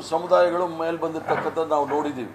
ಸಮುದಾಯಗಳು ಮೇಲೆ ಬಂದಿರ್ತಕ್ಕಂಥದ್ದು ನಾವು ನೋಡಿದ್ದೀವಿ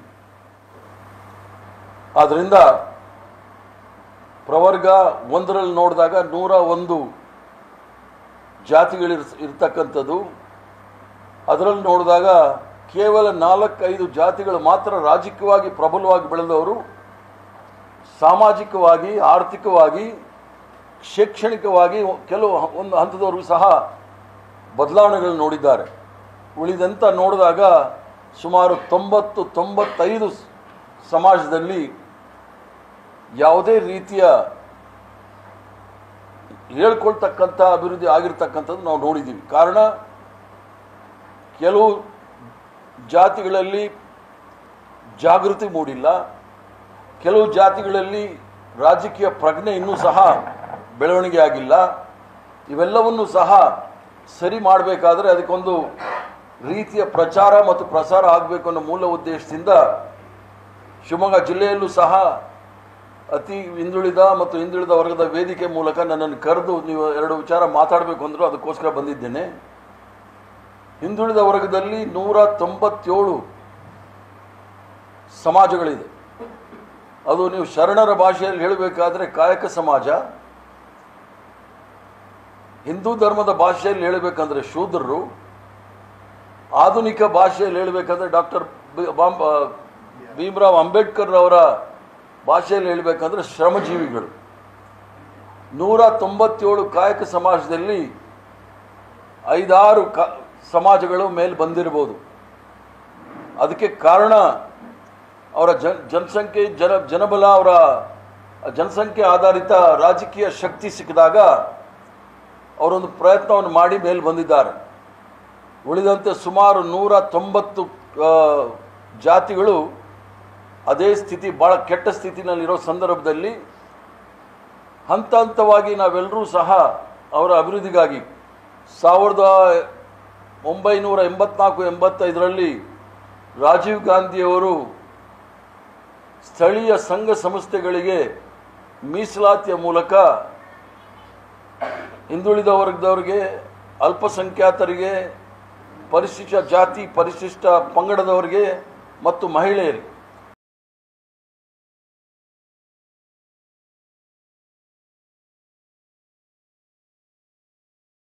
ಆದ್ದರಿಂದ ಪ್ರವರ್ಗ ಒಂದರಲ್ಲಿ ನೋಡಿದಾಗ ನೂರ ಒಂದು ಜಾತಿಗಳಿರ್ ಇರ್ತಕ್ಕಂಥದ್ದು ಅದರಲ್ಲಿ ನೋಡಿದಾಗ ಕೇವಲ ನಾಲ್ಕೈದು ಜಾತಿಗಳು ಮಾತ್ರ ರಾಜಕೀಯವಾಗಿ ಪ್ರಬಲವಾಗಿ ಬೆಳೆದವರು ಸಾಮಾಜಿಕವಾಗಿ ಆರ್ಥಿಕವಾಗಿ ಶೈಕ್ಷಣಿಕವಾಗಿ ಕೆಲವು ಒಂದು ಹಂತದವರೆಗೂ ಸಹ ಬದಲಾವಣೆಗಳು ನೋಡಿದ್ದಾರೆ ಉಳಿದಂತ ನೋಡಿದಾಗ ಸುಮಾರು ತೊಂಬತ್ತು ತೊಂಬತ್ತೈದು ಸ್- ಸಮಾಜದಲ್ಲಿ ಯಾವುದೇ ರೀತಿಯ ಹೇಳ್ಕೊಳ್ತಕ್ಕಂಥ ಅಭಿವೃದ್ಧಿ ಆಗಿರ್ತಕ್ಕಂಥದ್ದು ನಾವು ನೋಡಿದ್ದೀವಿ ಕಾರಣ ಕೆಲವು ಜಾತಿಗಳಲ್ಲಿ ಜಾಗೃತಿ ಮೂಡಿಲ್ಲ ಕೆಲವು ಜಾತಿಗಳಲ್ಲಿ ರಾಜಕೀಯ ಪ್ರಜ್ಞೆ ಇನ್ನೂ ಸಹ ಬೆಳವಣಿಗೆ ಆಗಿಲ್ಲ ಇವೆಲ್ಲವನ್ನು ಸಹ ಸರಿ ಮಾಡಬೇಕಾದ್ರೆ ಅದಕ್ಕೊಂದು ರೀತಿಯ ಪ್ರಚಾರ ಮತ್ತು ಪ್ರಸಾರ ಆಗಬೇಕು ಅನ್ನೋ ಮೂಲ ಉದ್ದೇಶದಿಂದ ಶಿವಮೊಗ್ಗ ಜಿಲ್ಲೆಯಲ್ಲೂ ಸಹ ಅತಿ ಹಿಂದುಳಿದ ಮತ್ತು ಹಿಂದುಳಿದ ವರ್ಗದ ವೇದಿಕೆ ಮೂಲಕ ನನ್ನನ್ನು ಕರೆದು ನೀವು ಎರಡು ವಿಚಾರ ಮಾತಾಡಬೇಕು ಅಂದರು ಅದಕ್ಕೋಸ್ಕರ ಬಂದಿದ್ದೇನೆ ಹಿಂದುಳಿದ ವರ್ಗದಲ್ಲಿ ನೂರ ತೊಂಬತ್ತೇಳು ಸಮಾಜಗಳಿದೆ ಅದು ನೀವು ಶರಣರ ಭಾಷೆಯಲ್ಲಿ ಹೇಳಬೇಕಾದ್ರೆ ಕಾಯಕ ಸಮಾಜ ಹಿಂದೂ ಧರ್ಮದ ಭಾಷೆಯಲ್ಲಿ ಹೇಳಬೇಕಂದ್ರೆ ಶೂದ್ರರು ಆಧುನಿಕ ಭಾಷೆಯಲ್ಲಿ ಹೇಳಬೇಕಂದ್ರೆ ಡಾಕ್ಟರ್ ಭೀಮರಾವ್ ಅಂಬೇಡ್ಕರ್ ಅವರ ಭಾಷೆಯಲ್ಲಿ ಹೇಳಬೇಕಂದ್ರೆ ಶ್ರಮಜೀವಿಗಳು ನೂರ ತೊಂಬತ್ತೇಳು ಕಾಯಕ ಸಮಾಜದಲ್ಲಿ ಐದಾರು ಕ ಸಮಾಜಗಳು ಮೇಲೆ ಬಂದಿರಬಹುದು ಅದಕ್ಕೆ ಕಾರಣ ಅವರ ಜನ್ ಜನಸಂಖ್ಯೆ ಜನ ಜನಬಲ ಅವರ ಜನಸಂಖ್ಯೆ ಆಧಾರಿತ ರಾಜಕೀಯ ಶಕ್ತಿ ಸಿಕ್ಕಿದಾಗ ಅವರೊಂದು ಪ್ರಯತ್ನವನ್ನು ಮಾಡಿ ಮೇಲೆ ಬಂದಿದ್ದಾರೆ ಉಳಿದಂತೆ ಸುಮಾರು ನೂರ ತೊಂಬತ್ತು ಆ, ಜಾತಿಗಳು ಅದೇ ಸ್ಥಿತಿ ಭಾಳ ಕೆಟ್ಟ ಸ್ಥಿತಿನಲ್ಲಿರೋ ಸಂದರ್ಭದಲ್ಲಿ ಹಂತ ಹಂತವಾಗಿ ನಾವೆಲ್ಲರೂ ಸಹ ಅವರ ಅಭಿವೃದ್ಧಿಗಾಗಿ ಸಾವಿರದ ಒಂಬೈನೂರ ಎಂಬತ್ನಾಲ್ಕು ಎಂಬತ್ತೈದರಲ್ಲಿ ರಾಜೀವ್ ಗಾಂಧಿಯವರು ಸ್ಥಳೀಯ ಸಂಘ ಸಂಸ್ಥೆಗಳಿಗೆ ಮೀಸಲಾತಿಯ ಮೂಲಕ ಹಿಂದುಳಿದ ವರ್ಗದವರಿಗೆ ಅಲ್ಪಸಂಖ್ಯಾತರಿಗೆ ಪರಿಶಿಷ್ಟ ಜಾತಿ ಪರಿಶಿಷ್ಟ ಪಂಗಡದವರಿಗೆ ಮತ್ತು ಮಹಿಳೆಯರಿಗೆ